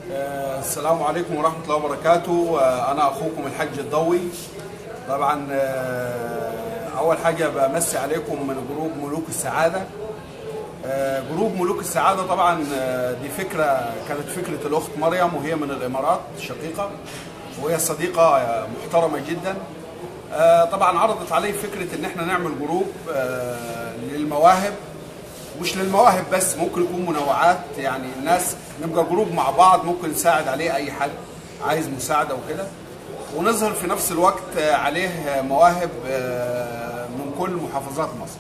آه، السلام عليكم ورحمة الله وبركاته آه، أنا أخوكم الحج الضوي طبعا آه، أول حاجة بمسي عليكم من جروب ملوك السعادة آه، جروب ملوك السعادة طبعا آه، دي فكرة كانت فكرة الأخت مريم وهي من الإمارات شقيقة وهي صديقة آه، محترمة جدا آه، طبعا عرضت علي فكرة إن احنا نعمل جروب آه، للمواهب مش للمواهب بس ممكن يكون منوعات يعني الناس نبقى جروب مع بعض ممكن نساعد عليه اي حد عايز مساعده وكده ونظهر في نفس الوقت آه، عليه آه، مواهب آه، من كل محافظات مصر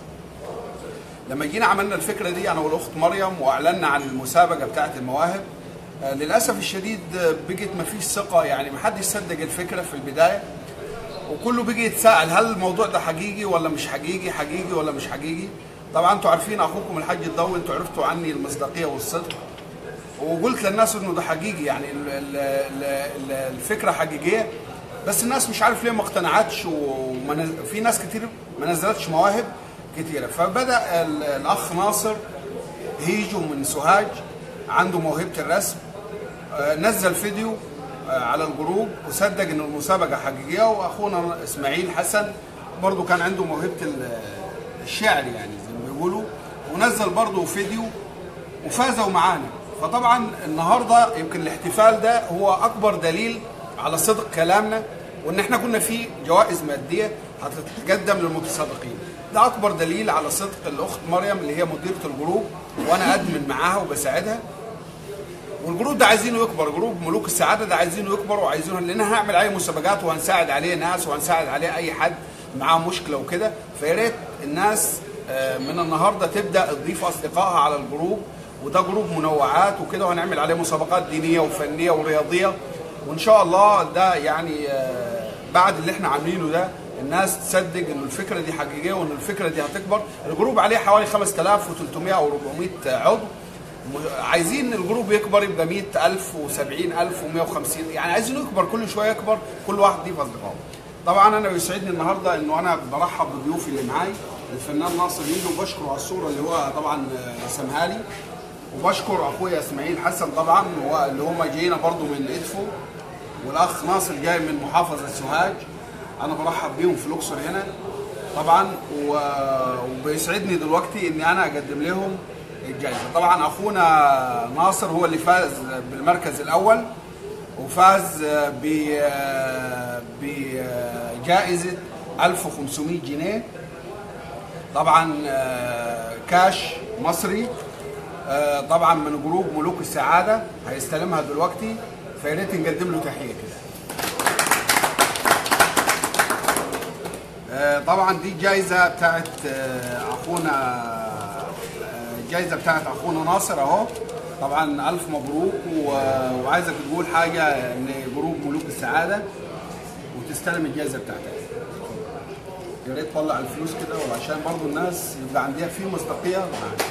لما جينا عملنا الفكره دي انا والاخت مريم واعلنا عن المسابقه بتاعه المواهب آه، للاسف الشديد آه، بقت ما فيش ثقه يعني ما حدش صدق الفكره في البدايه وكله بيجي يتساءل هل الموضوع ده حقيقي ولا مش حقيقي حقيقي ولا مش حقيقي طبعا انتوا عارفين اخوكم الحاج الضوي انتوا عرفتوا عني المصداقيه والصدق وقلت للناس انه ده حقيقي يعني ال- ال- ال- ال- الفكره حقيقيه بس الناس مش عارف ليه ما اقتنعتش وفي ناس كتير ما نزلتش مواهب كتيره فبدا ال- الاخ ناصر هيجو من سوهاج عنده موهبه الرسم آه، نزل فيديو آه، على الجروب وصدق ان المسابقه حقيقيه واخونا اسماعيل حسن برضو كان عنده موهبه ال- الشعر يعني زي ما بيقولوا ونزل برضو فيديو وفازوا معانا فطبعا النهارده يمكن الاحتفال ده هو اكبر دليل على صدق كلامنا وان احنا كنا في جوائز ماديه هتتقدم للمتسابقين ده اكبر دليل على صدق الاخت مريم اللي هي مديره الجروب وانا ادمن معاها وبساعدها والجروب ده عايزينه يكبر جروب ملوك السعاده ده عايزينه يكبر وعايزينه لان هنعمل عليه مسابقات وهنساعد عليه ناس وهنساعد عليه اي حد معاه مشكله وكده فيا ريت الناس آه، من النهارده تبدا تضيف اصدقائها على الجروب وده جروب منوعات وكده وهنعمل عليه مسابقات دينيه وفنيه ورياضيه وان شاء الله ده يعني آه، بعد اللي احنا عاملينه ده الناس تصدق ان الفكره دي حقيقيه وان الفكره دي هتكبر الجروب عليه حوالي 5300 او 400 عضو م- عايزين الجروب يكبر يبقى 100000 و70000 و150 يعني عايزين يكبر كل شويه يكبر كل واحد يضيف اصدقائه طبعا انا بيسعدني النهارده انه انا برحب بضيوفي اللي معاي الفنان ناصر ميدو وبشكره على الصوره اللي هو طبعا آه، رسمها لي وبشكر اخويا اسماعيل حسن طبعا هو اللي هم جايين برضو من ادفو والاخ ناصر جاي من محافظه سوهاج انا برحب بيهم في الاقصر هنا طبعا و- وبيسعدني دلوقتي اني انا اقدم لهم الجائزه طبعا اخونا ناصر هو اللي فاز بالمركز الاول وفاز ب بجائزه 1500 جنيه طبعا آه، كاش مصري آه، طبعا من جروب ملوك السعاده هيستلمها دلوقتي فيا ريت نقدم له تحيه كده آه، طبعا دي جايزه بتاعت آه، اخونا آه، جايزه بتاعت اخونا ناصر اهو طبعا الف مبروك و- وعايزك تقول حاجه لجروب ملوك السعاده وتستلم الجايزه بتاعتك يا ريت تطلع الفلوس كده وعشان برضو الناس يبقى عندها في مصداقيه معاك.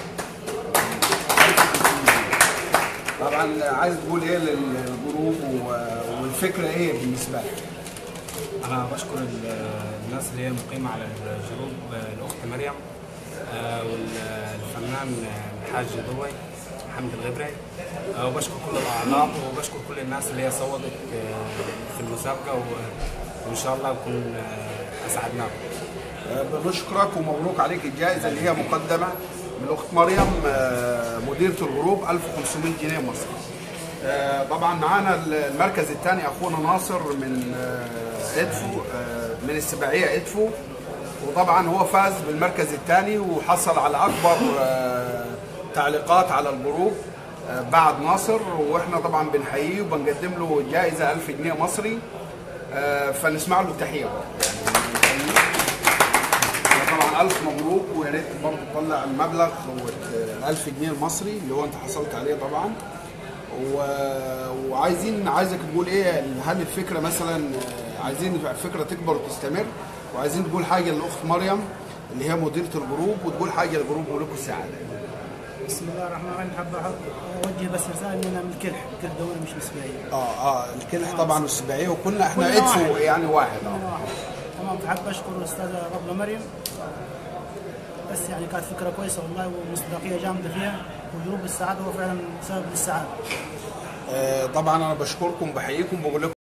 طبعا عايز تقول ايه للجروب و- والفكره ايه بالنسبه لك؟ انا بشكر ال- الناس اللي هي مقيمه على الجروب الاخت مريم آه، والفنان الحاج ضوي حمد الغبري آه، وبشكر كل الاعضاء وبشكر كل الناس اللي هي صوتت آه، في المسابقه و- وان شاء الله نكون آه، اسعدناكم بنشكرك ومبروك عليك الجائزه اللي هي مقدمه من الاخت مريم آه، مديره الغروب 1500 جنيه مصري. آه، طبعا معانا المركز الثاني اخونا ناصر من آه، ادفو آه، من السباعيه ادفو وطبعا هو فاز بالمركز الثاني وحصل على اكبر آه، تعليقات على الجروب آه، بعد ناصر واحنا طبعا بنحييه وبنقدم له جائزه 1000 جنيه مصري آه، فنسمع له التحيه برضه. طبعا الف مبروك ويا ريت برضه تطلع المبلغ هو 1000 جنيه المصري اللي هو انت حصلت عليه طبعا و... وعايزين عايزك تقول ايه هل الفكره مثلا آه، عايزين الفكره تكبر وتستمر وعايزين تقول حاجه للاخت مريم اللي هي مديره الجروب وتقول حاجه لجروب ملوك السعاده بسم الله الرحمن الرحيم حاب اوجه بس رساله اننا من الكلح الكلح دوله مش نسبيه اه اه الكلح طبعا والسباعيه وكلنا احنا كلنا ادفو واحد. يعني واحد كلنا اه واحد تمام فحاب اشكر الاستاذه ربنا مريم بس يعني كانت فكره كويسه والله ومصداقيه جامده فيها وجروب السعاده هو فعلا سبب للسعاده آه، طبعا انا بشكركم بحييكم بقول لكم